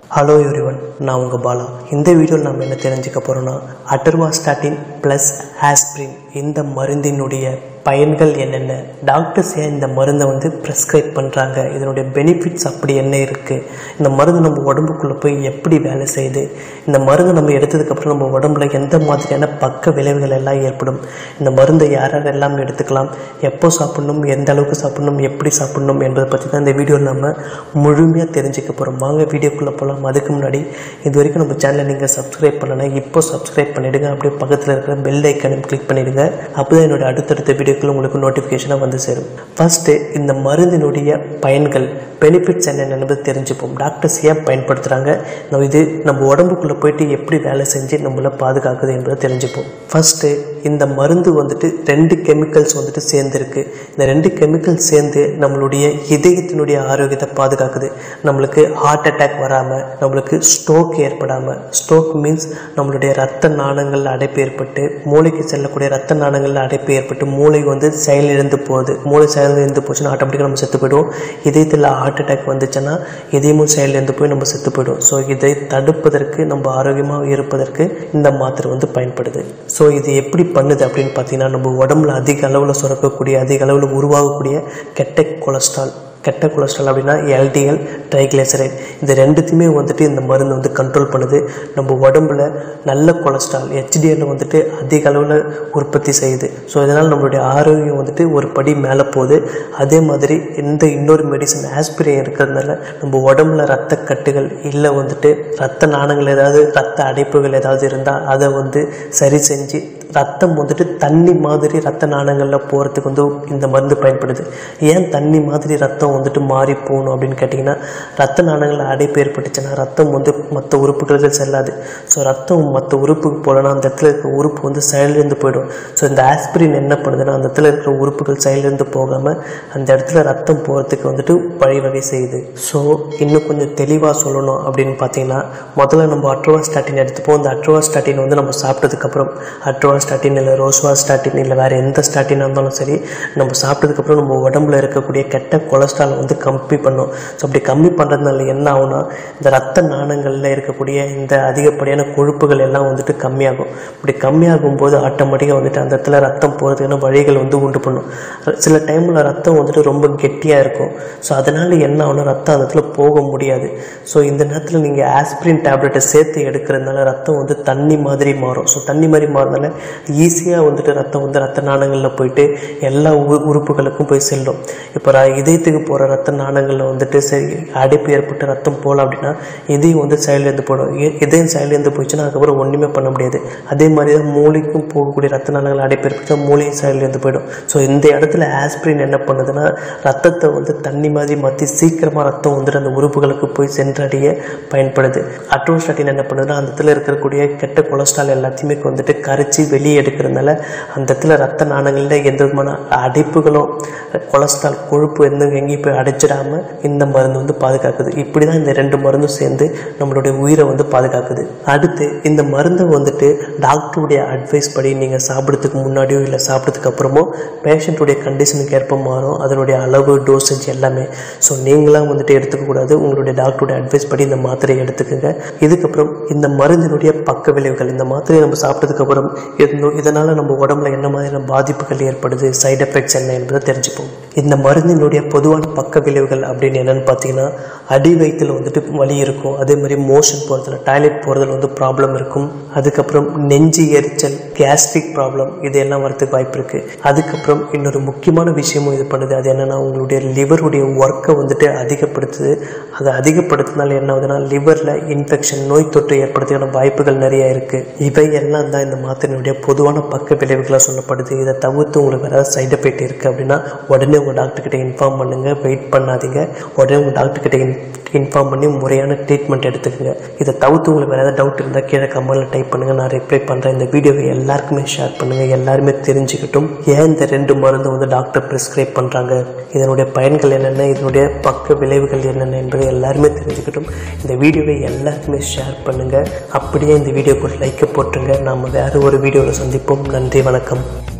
hello everyone நான் உங்கள் பாலா இந்த வீடியோவில் நம்ம என்ன தெரிஞ்சுக்க போகிறோம்னா அட்டர்வாஸ்டாட்டின் ப்ளஸ் ஆஸ்பிரின் இந்த மருந்தினுடைய பயன்கள் என்னென்ன டாக்டர்ஸ் ஏன் இந்த மருந்தை வந்து ப்ரெஸ்கிரைப் பண்ணுறாங்க இதனுடைய பெனிஃபிட்ஸ் அப்படி என்ன இருக்குது இந்த மருந்து நம்ம உடம்புக்குள்ளே போய் எப்படி வேலை செய்யுது இந்த மருந்து நம்ம எடுத்ததுக்கப்புறம் நம்ம உடம்புல எந்த மாதிரியான பக்க விளைவுகள் எல்லாம் ஏற்படும் இந்த மருந்தை யார் யார் எல்லாம் எடுத்துக்கலாம் எப்போ சாப்பிடணும் எந்த அளவுக்கு சாப்பிடணும் எப்படி சாப்பிடணும் என்பதை பற்றி தான் இந்த வீடியோவில் நம்ம முழுமையாக தெரிஞ்சுக்க போகிறோம் வாங்க வீடியோக்குள்ளே போகலாம் அதுக்கு முன்னாடி இது வரைக்கும் நம்ம சேனலை நீங்கள் சப்ஸ்கிரைப் பண்ணலைன்னா இப்போ சப்ஸ்கிரைப் பண்ணிவிடுங்க அப்படியே பக்கத்தில் இருக்கிற பெல் ஐக்கனையும் கிளிக் பண்ணிவிடுங்க அப்போ தான் என்னோட அடுத்தடுத்த வீடியோக்கள் உங்களுக்கு நோட்டிஃபிகேஷனாக வந்து சேரும் ஃபஸ்ட்டு இந்த மருந்தினுடைய பயன்கள் பெனிஃபிட்ஸ் என்னென்னு தெரிஞ்சுப்போம் டாக்டர்ஸ் ஏன் பயன்படுத்துகிறாங்க நம்ம இது நம்ம உடம்புக்குள்ளே போயிட்டு எப்படி வேலை செஞ்சு நம்மளை பாதுகாக்குது என்பதை தெரிஞ்சுப்போம் ஃபஸ்ட்டு இந்த மருந்து வந்துட்டு ரெண்டு கெமிக்கல்ஸ் வந்துட்டு சேர்ந்துருக்கு இந்த ரெண்டு கெமிக்கல் சேர்ந்து நம்மளுடைய இதயத்தினுடைய ஆரோக்கியத்தை பாதுகாக்குது நம்மளுக்கு ஹார்ட் அட்டாக் வராமல் நம்மளுக்கு ஸ்ட்ரோக் ஏற்படாமல் ஸ்ட்ரோக் மீன்ஸ் நம்மளுடைய ரத்த நாணங்களில் அடைப்பு ஏற்பட்டு மூளைக்கு செல்லக்கூடிய ரத்த நாணங்களில் அடைப்பு ஏற்பட்டு மூளை வந்து செயலிழந்து போகுது மூளை செயலிழந்து போச்சுன்னா ஆட்டோமேட்டிக்காக நம்ம செத்து போயிடுவோம் இதயத்தில் ஹார்ட் அட்டாக் வந்துச்சுன்னா இதயமும் செயலிழந்து போய் நம்ம செத்து போயிடுவோம் ஸோ இதை தடுப்பதற்கு நம்ம ஆரோக்கியமாக இருப்பதற்கு இந்த மாத்திரை வந்து பயன்படுது ஸோ இது எப்படி பண்ணுது அப்படின்னு பார்த்தீங்கன்னா நம்ம உடம்புல அதிக அளவில் சுரக்கக்கூடிய அதிக அளவில் உருவாகக்கூடிய கெட்ட கொலஸ்ட்ரால் கெட்ட கொலஸ்ட்ரால் அப்படின்னா எல்டிஎல் ட்ரைக்ளைசரைட் இது ரெண்டுத்தையுமே வந்துட்டு இந்த மருந்து வந்து கண்ட்ரோல் பண்ணுது நம்ம உடம்புல நல்ல கொலஸ்ட்ரால் ஹெச்டிஎல் வந்துட்டு அதிக அளவில் உற்பத்தி செய்யுது ஸோ இதனால் நம்மளுடைய ஆரோக்கியம் வந்துட்டு ஒரு படி மேலே போகுது அதே மாதிரி இந்த இன்னொரு மெடிசன் ஆஸ்பிரின் இருக்கிறதுனால நம்ம உடம்புல ரத்த கட்டுகள் இல்லை வந்துட்டு ரத்த நாணங்கள் ஏதாவது ரத்த அடைப்புகள் ஏதாவது இருந்தால் அதை வந்து சரி செஞ்சு ரத்தம் வந்துட்டு தண்ணி மாதிரி ரத்த நாணங்களில் போகிறதுக்கு வந்து இந்த மருந்து பயன்படுது ஏன் தண்ணி மாதிரி ரத்தம் வந்துட்டு மாறி போகணும் அப்படின்னு கேட்டிங்கன்னா ரத்த நாணங்களில் அடைப்பு ஏற்பட்டுச்சுன்னா ரத்தம் வந்து மற்ற உறுப்புகளுக்கு செல்லாது ஸோ ரத்தம் மற்ற உறுப்புக்கு போகலன்னா அந்த இடத்துல இருக்கிற உறுப்பு வந்து செயலிழந்து போயிடும் ஸோ இந்த ஆஸ்பிரின் என்ன பண்ணுதுன்னா அந்த இடத்துல இருக்கிற உறுப்புகள் செயலிழந்து போகாமல் அந்த இடத்துல ரத்தம் போகிறதுக்கு வந்துட்டு வழிவகை செய்யுது ஸோ இன்னும் கொஞ்சம் தெளிவாக சொல்லணும் அப்படின்னு பார்த்தீங்கன்னா முதல்ல நம்ம அட்ரோவா ஸ்டாட்டின் எடுத்துப்போம் அந்த அட்ரோவா ஸ்டாட்டின் வந்து நம்ம சாப்பிட்டதுக்கப்புறம் அட்ரோவா ஸ்டாட்டின் இல்லை ரோஸ்வா ஸ்டாட்டின் இல்லை வேறு எந்த ஸ்டாட்டினாக இருந்தாலும் சரி நம்ம சாப்பிட்டதுக்கப்புறம் நம்ம உடம்புல இருக்கக்கூடிய கெட்ட கொலஸ்ட்ரால் வந்து கம்மி பண்ணும் ஸோ அப்படி கம்மி பண்ணுறதுனால என்ன ஆகும்னா இந்த ரத்த நாணங்களில் இருக்கக்கூடிய இந்த அதிகப்படியான கொழுப்புகள் எல்லாம் வந்துட்டு கம்மியாகும் இப்படி கம்மியாகும் போது ஆட்டோமேட்டிக்காக வந்துட்டு அந்த இடத்துல ரத்தம் போகிறதுக்கான வழிகள் வந்து உண்டு பண்ணும் சில டைமில் ரத்தம் வந்துட்டு ரொம்ப கெட்டியாக இருக்கும் ஸோ அதனால் என்ன ஆகும்னா ரத்தம் அந்த இடத்துல போக முடியாது ஸோ இந்த நேரத்தில் நீங்கள் ஆஸ்பிரின் டேப்லெட்டை சேர்த்து எடுக்கிறதுனால ரத்தம் வந்து தண்ணி மாதிரி மாறும் ஸோ தண்ணி மாதிரி மாறினால ஈஸியாக வந்துட்டு ரத்தம் வந்து ரத்த நாணங்களில் போயிட்டு எல்லா உ உறுப்புகளுக்கும் போய் செல்லும் இப்போ ர- இதயத்துக்கு போகிற ரத்த நாணங்களில் வந்துட்டு சரி அடைப்பு ஏற்பட்டு ரத்தம் போகல அப்படின்னா இதயம் வந்து செயலிழந்து போயிடும் இ- இதயம் செயலிழந்து போயிடுச்சுன்னா அதுக்கப்புறம் ஒன்றுமே பண்ண முடியாது அதே மாதிரி தான் மூளைக்கும் போகக்கூடிய ரத்த நாணங்கள் அடைப்பு ஏற்பட்டுச்சா மூளையும் செயலிழந்து போயிடும் ஸோ இந்த இடத்துல ஆஸ்பிரின் என்ன பண்ணுதுன்னா ரத்தத்தை வந்து தண்ணி மாதிரி மாற்றி சீக்கிரமாக ரத்தம் வந்துட்டு அந்த உறுப்புகளுக்கு போய் சென்றடைய பயன்படுது அட்ரோஸ்டாட்டின் என்ன பண்ணுதுன்னா அந்த இடத்துல இருக்கக்கூடிய கெட்ட கொலஸ்ட்ரால் எல்லாத்தையுமே வந்துட்டு கரைச்சி வெளியே எடுக்கிறதுனால அந்த இடத்துல ரத்த நாணங்களில் எந்த விதமான அடைப்புகளும் கொலஸ்ட்ரால் கொழுப்பு எந்த எங்கேயும் போய் அடைச்சிடாம இந்த மருந்து வந்து பாதுகாக்குது இப்படி தான் இந்த ரெண்டு மருந்தும் சேர்ந்து நம்மளுடைய உயிரை வந்து பாதுகாக்குது அடுத்து இந்த மருந்தை வந்துட்டு டாக்டருடைய அட்வைஸ் படி நீங்கள் சாப்பிட்றதுக்கு முன்னாடியோ இல்லை சாப்பிட்றதுக்கு அப்புறமோ பேஷண்ட்டுடைய கண்டிஷனுக்கு ஏற்ப மாறும் அதனுடைய அளவு டோசேஜ் எல்லாமே ஸோ நீங்களாம் வந்துட்டு எடுத்துக்கக்கூடாது உங்களுடைய டாக்டருடைய அட்வைஸ் படி இந்த மாத்திரையை எடுத்துக்கோங்க இதுக்கப்புறம் இந்த மருந்தினுடைய பக்க விளைவுகள் இந்த மாத்திரையை நம்ம சாப்பிட்டதுக்கு அப்புறம் இதனு- இதனால நம்ம உடம்புல என்ன மாதிரியான பாதிப்புகள் ஏற்படுது சைடு எஃபெக்ட்ஸ் என்ன என்பதை தெரிஞ்சுப்போம் இந்த மருந்தினுடைய பொதுவான பக்க விளைவுகள் அப்படின்னு என்னன்னு பார்த்தீங்கன்னா அடி வயிற்றுல வந்துட்டு வலி இருக்கும் அதே மாதிரி மோஷன் போகிறதுல டாய்லெட் போகிறதுல வந்து ப்ராப்ளம் இருக்கும் அதுக்கப்புறம் நெஞ்சு எரிச்சல் கேஸ்ட்ரிக் ப்ராப்ளம் இதெல்லாம் வரதுக்கு வாய்ப்பு இருக்கு அதுக்கப்புறம் இன்னொரு முக்கியமான விஷயமும் இது பண்ணுது அது என்னன்னா உங்களுடைய லிவருடைய ஒர்க்கை வந்துட்டு அதிகப்படுத்துது அதை அதிகப்படுத்தினால என்ன ஆகுதுன்னா லிவரில் இன்ஃபெக்ஷன் நோய் தொற்று ஏற்படுறதுக்கான வாய்ப்புகள் நிறைய இருக்கு இவை எல்லாம் தான் இந்த மாத்திரையினுடைய பொதுவான பக்க விளைவுகளாக சொல்லப்படுது இதை தவிர்த்து உங்களுக்கு ஏதாவது சைடு எஃபெக்ட் இருக்கு அப்படின்னா உடனே உங்கள் டாக்டர் கிட்ட இன்ஃபார்ம் பண்ணுங்க வெயிட் பண்ணாதீங்க உடனே உங்கள் டாக்டர் கிட்ட இன்ஃபார்ம் பண்ணி முறையான ட்ரீட்மெண்ட் எடுத்துக்கோங்க இதை தவிர்த்து உங்களுக்கு வேறு ஏதாவது டவுட் இருந்தால் கீழே கமெண்ட்டில் டைப் பண்ணுங்க நான் ரிப்ளை பண்ணுறேன் இந்த வீடியோவை எல்லாருக்குமே ஷேர் பண்ணுங்க எல்லாருமே தெரிஞ்சுக்கிட்டும் ஏன் இந்த ரெண்டு மருந்து வந்து டாக்டர் ப்ரிஸ்கிரைப் பண்ணுறாங்க இதனுடைய பயன்கள் என்னென்ன இதனுடைய பக்க விளைவுகள் என்னென்ன என்பதை எல்லாருமே தெரிஞ்சுக்கிட்டும் இந்த வீடியோவை எல்லாருக்குமே ஷேர் பண்ணுங்க அப்படியே இந்த வீடியோக்கு ஒரு லைக்கை போட்டுருங்க நாம் வேறு ஒரு வீடியோவில் சந்திப்போம் நன்றி வணக்கம்